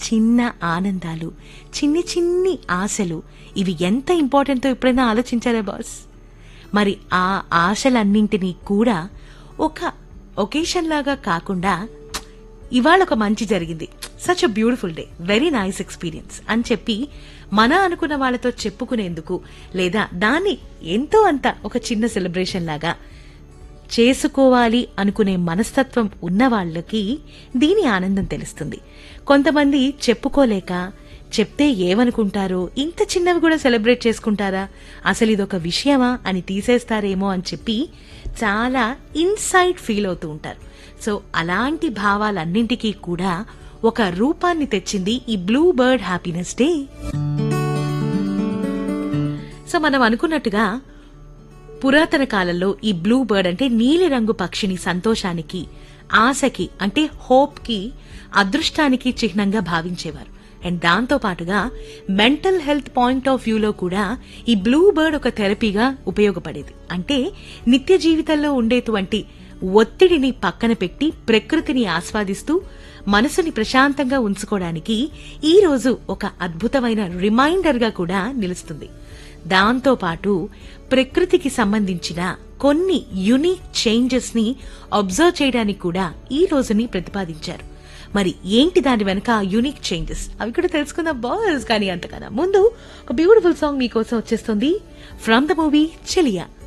చిన్న ఆనందాలు చిన్ని చిన్ని ఆశలు ఇవి ఎంత ఇంపార్టెంటో ఎప్పుడైనా ఆలోచించారా బాస్ మరి ఆ ఆశలన్నింటినీ కూడా ఒక ఒకేషన్ లాగా కాకుండా ఇవాళ ఒక మంచి జరిగింది such a beautiful day very nice experience అని చెప్పి మన అనుకున్న వాళ్ళతో చెప్పుకునేందుకు లేదా దాన్ని ఎంతో అంత ఒక చిన్న సెలబ్రేషన్ లాగా చేసుకోవాలి అనుకునే మనస్తత్వం ఉన్న వాళ్ళకి దీని ఆనందం తెలుస్తుంది కొంతమంది చెప్పుకోలేక చెప్తే ఏమనుకుంటారో ఇంత చిన్నవి కూడా సెలబ్రేట్ చేసుకుంటారా అసలు ఇదొక విషయమా అని తీసేస్తారేమో అని చెప్పి చాలా ఇన్సైడ్ ఫీల్ అవుతూ ఉంటారు సో అలాంటి భావాలన్నింటికీ కూడా ఒక రూపాన్ని తెచ్చింది ఈ blue bird happiness day so మనం అనుకున్నట్టుగా పురాతన కాలంలో ఈ బ్లూ బర్డ్ అంటే నీలిరంగు పక్షిని సంతోషానికి ఆశకి అంటే హోప్ కి అదృష్టానికి చిహ్నంగా భావించేవారు అండ్ దాంతో పాటుగా మెంటల్ హెల్త్ పాయింట్ ఆఫ్ వ్యూలో కూడా ఈ బ్లూ బర్డ్ ఒక థెరపీగా ఉపయోగపడేది అంటే నిత్య జీవితంలో ఉండేటువంటి ఒత్తిడిని పక్కన పెట్టి ప్రకృతిని ఆస్వాదిస్తూ మనసుని ప్రశాంతంగా ఉంచుకోవడానికి ఈ రోజు ఒక అద్భుతమైన రిమైండర్ గా కూడా నిలుస్తుంది దాంతో పాటు ప్రకృతికి సంబంధించిన కొన్ని యునిక్ చేంజెస్ ని అబ్జర్వ్ చేయడానికి కూడా ఈ రోజుని ప్రతిపాదించారు మరి ఏంటి దాని వెనక యునిక్ చేంజెస్ అవి కూడా తెలుసుకుందాం బాస్ కానీ అంతకన్నా ముందు ఒక బ్యూటిఫుల్ సాంగ్ మీకోసం వచ్చేస్తుంది ఫ్రమ్ ద మూవీ చెలియా